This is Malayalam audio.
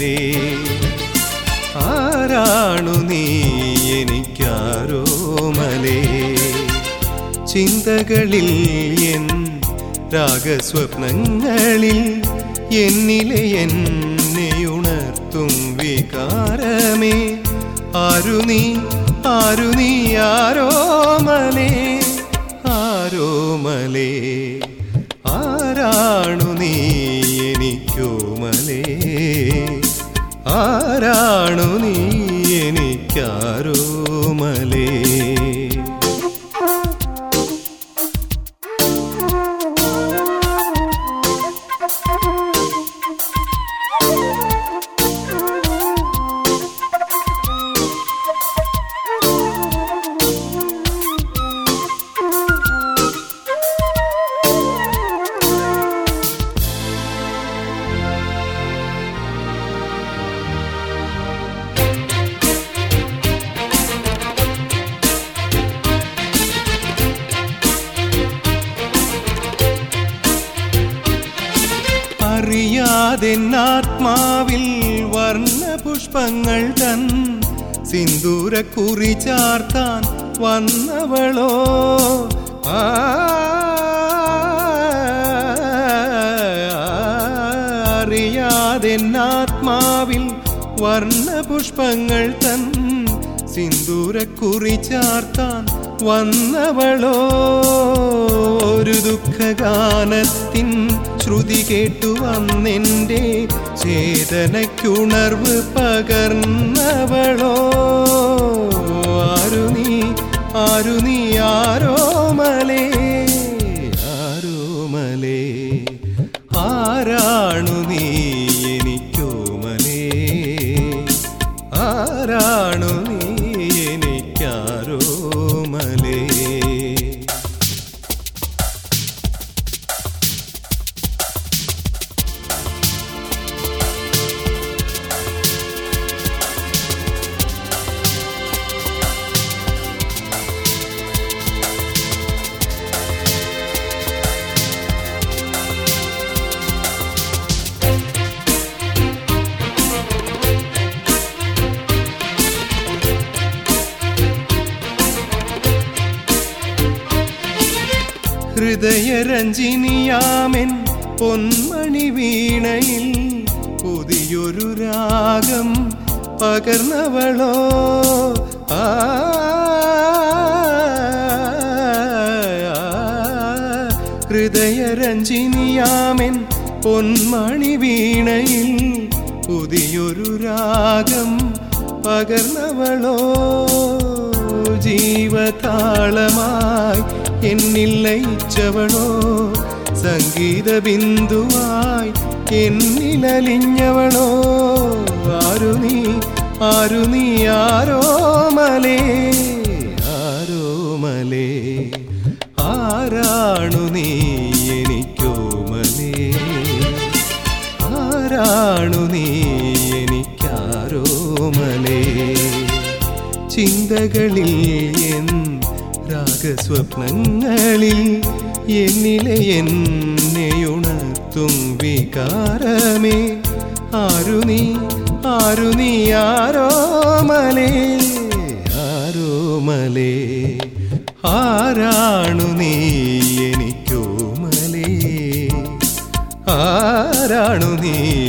ആരോമലേ ആരാണു നീ എനിക്കാരോമലേ ചിന്തകളിൽ എൻ രാഗസ്വപ്നങ്ങളിൽ എന്നിലെ എന്നെ ഉണർത്തും വികാരമേ ആരു നീ ആരു നീ ആരോമലേ ആരോമലേ ആരാണു നീ എനിക്കോമലേ ആരാണു നീ എനിക്കാരോമലേ അറിയാതെന്നാത്മാവിൽ വർണ്ണ പുഷ്പങ്ങൾ തൻ സിന്ദൂരക്കുറി ചാർത്താൻ വന്നവളോ ആ അറിയാതെന്നാത്മാവിൽ വർണ്ണ പുഷ്പങ്ങൾ തൻ സിന്ദൂരക്കുറി ചാർത്താൻ വന്നവളോ ഒരു ദുഃഖഗാനത്തിൻ ശ്രുതി കേട്ടു വന്നെൻ്റെ ചേതനയ്ക്കുണർവ് പകർന്നവളോ ആരു നീ ആരു നീ ആരോമലേ ആരോമലേ ആരാണു നീ എനിക്കോമലേ ആരാണു നീ എനിക്കാരോമലേ ഹൃദയരഞ്ജിനിയാമെൻ പൊന്മണി വീണയിൽ പുതിയൊരു രാഗം പകർന്നവളോ ആ ഹൃദയരഞ്ജിനിയാമെൻ പൊന്മണി വീണയിൽ പുതിയൊരു രാഗം പകർന്നവളോ ജീവതാളമായി എന്നിൽ ലയിച്ചവളോ സംഗീത ബിന്ദുവായി എന്നിലലിഞ്ഞവളോ ആരു നീ ആരു നീ ആരോമലേ ആരോമലേ ആരാണു നീ എനിക്കോമലേ ആരാണു നീ എനിക്കാരോമലേ ചിന്തകളിൽ എൻ രാഗസ്വപ്നങ്ങളിൽ എന്നിലെ എന്നെ ഉണർത്തും വികാരമേ ആരു നീ ആരു നീ ആരോമലേ ആരോമലേ ആരാണു നീ എനിക്കോമലേ ആരാണു നീ